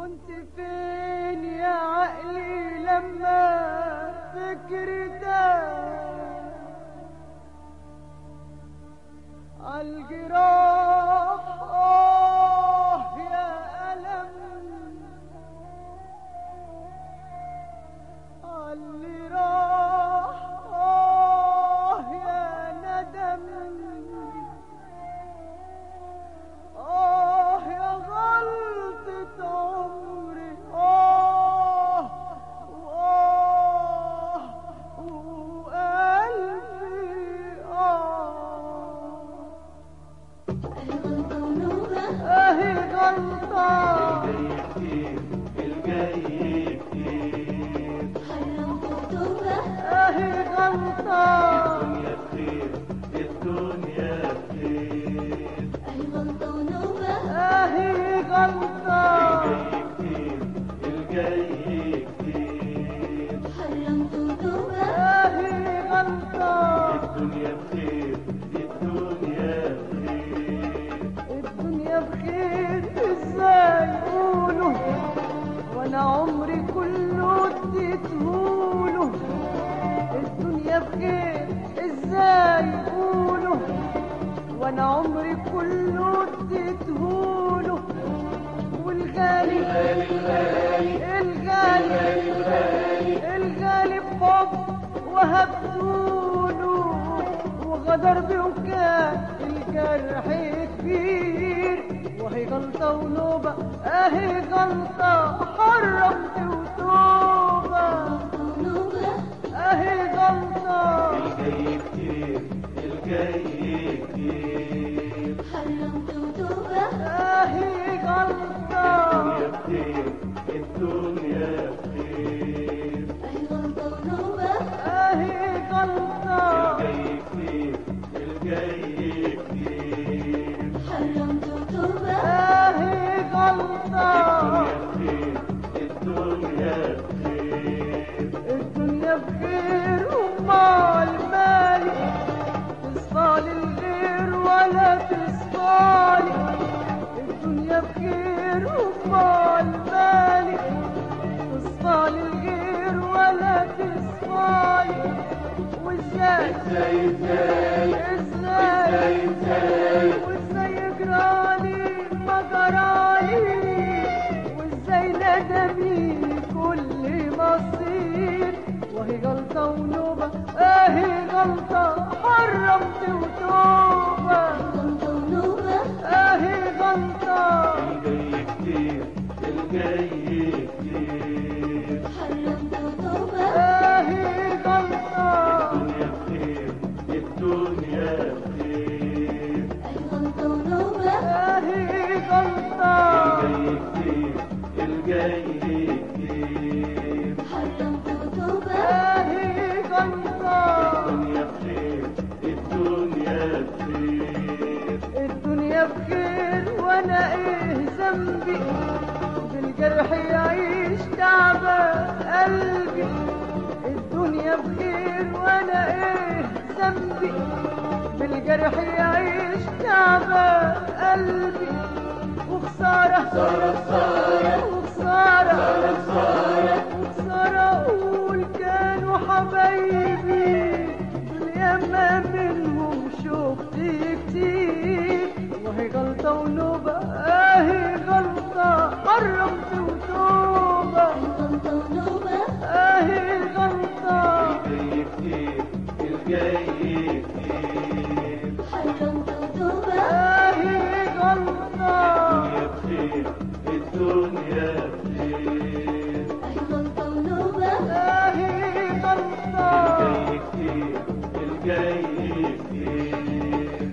كنت فين يا عقلي لما فكري تاه عالجراح آه يا ألم عاللي راح آه يا ندم آه يا غلطة عمري آه وآه وقلبي آه أهي غلطة الجاي كتير أهي غلطة الدنيا بخير الدنيا بخير أهي غلطة الجاي كتير أهي غلطة الدنيا بخير الدنيا بخير الدنيا بخير ازاي يقولوا وانا عمري كله اديتهوله الدنيا بخير ازاي يقولوا وانا عمري كله اديتهوله والغالي الغالي الغالي الغالي بحب وهبتوله وغدر بي وكان الجرح كبير وهي غلطة ونوبة اهي غلطة حرمت وتوبة اهي غلطة الجاي كتير الجاي كتير اهي غلطة الدنيا بخير الدنيا بخير اهي غلطة الجاي كتير الجاي كتير اهي غلطة الدنيا بخير الدنيا بخير ومال مالي تصفالي الغير ولا تصفالي الدنيا بخير ومال مالي تصفالي الغير ولا تصفالي وازاي ازاي ازاي ازاي ازاي وازاي يجرالي ما جرالي وازاي ندمي كل مصير وهي غلطة ونوبة اهي غلطة حرمت وتوبة اهي غلطة الجاي كتير الجاي كتير اهي غلطة الدنيا بخير الدنيا بخير اهي غلطة الجاي كتير الجاي كتير اهي غلطة الدنيا بخير الدنيا بخير الدنيا بخير وانا ايه ذنبي بالجرح يعيش تعبان قلبي الدنيا بخير وانا ايه ذنبي بالجرح يعيش تعبان قلبي وخسارة خسارة وخسارة وخسارة أقول كانوا حبايبي اليما منهم شفت كتير وهي غلطة ونوبة اهي غلطة حرمت وتوبة اهي غلطة الجاي كتير الجاي كتير اهي غلطة الدنيا بخير الدنيا بخير اهي غلطة الجاي كتير الجاي كتير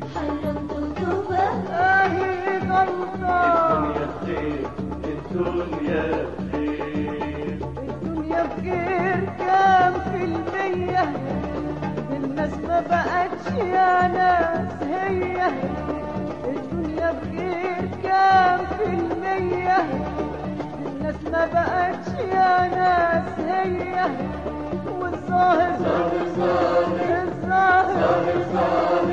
اهي غلطة الدنيا بخير الدنيا بخير الدنيا بخير كام في المية الناس ما بقتش يا ناس هي الدنيا بخير كام في المية الناس ما بقتش يا ناس هي والظاهر الظاهر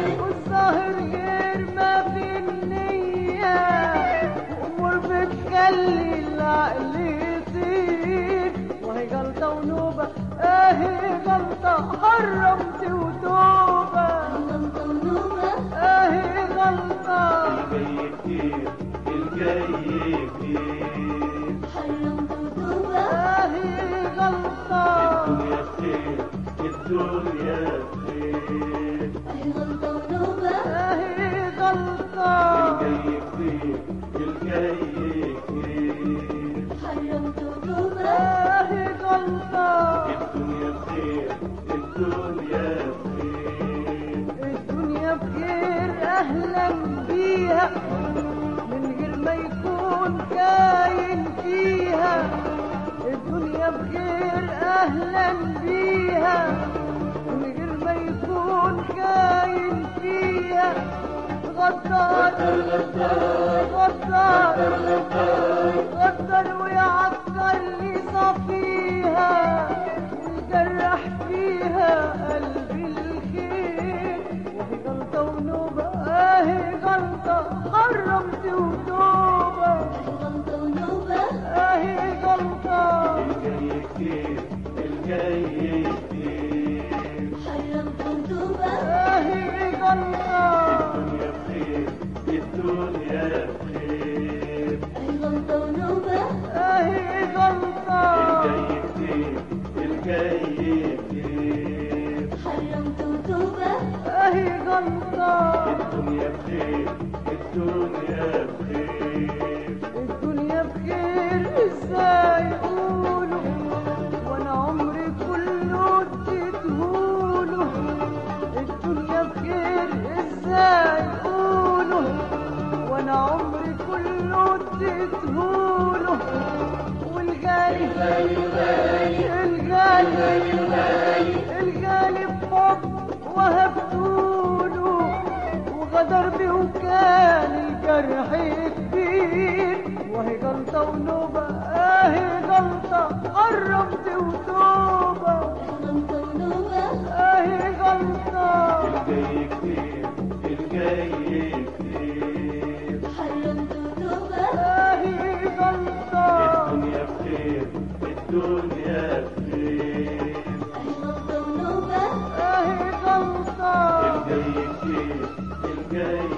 والظاهر غير ما في النية أمور بتخلي تخلي العقل يطير وهي غلطة ونوبة اهي غلطة حرمت وتوبة غلطة ونوبة اهي غلطة الجاي كتير الجاي كتير حرمت وتوبة اهي غلطة الدنيا بخير الدنيا بخير أهي غلطة ونوبة اهي غلطة الجاي كتير الجاي كتير حرمت وتوبة اهي غلطة الدنيا بخير الدنيا بخير الدنيا بخير اهلا بيها من غير ما يكون كاين فيها الدنيا بخير اهلا بيها من غير ما يكون كاين فيها غدار غدار غدر ويعكر لي صفيها ويجرح فيها قلبي الخير وهي غلطة ونوبة اهي غلطة حرمت وتوبة أهي غلطة ونوبة اهي غلطة الجاي كتير الجاي كتير حرمت وتوبة اهي غلطة الدنيا بخير الدنيا بخير أهي غلطة ونوبة اهي غلطة الجاي كتير الجاي كتير حرمت وتوبة اهي غلطة الدنيا بخير الدنيا بخير الدنيا بخير ازاي اقوله وانا عمري كله اديتهوله الدنيا بخير ازاي اقوله وانا عمري كله اديتهوله والغالي الغالي الغالي الغالي بحب وهبتوله وغدر بي وكان الجرح كبير وهي غلطة ونوبة اهي غلطة قربت وتوبة أهي غلطة ونوبة اهي غلطة الجاي كتير الجاي كتير حرمت وتوبة اهي غلطة الدنيا بخير الدنيا بخير أهي غلطة ونوبة اهي غلطة الجاي كتير الجاي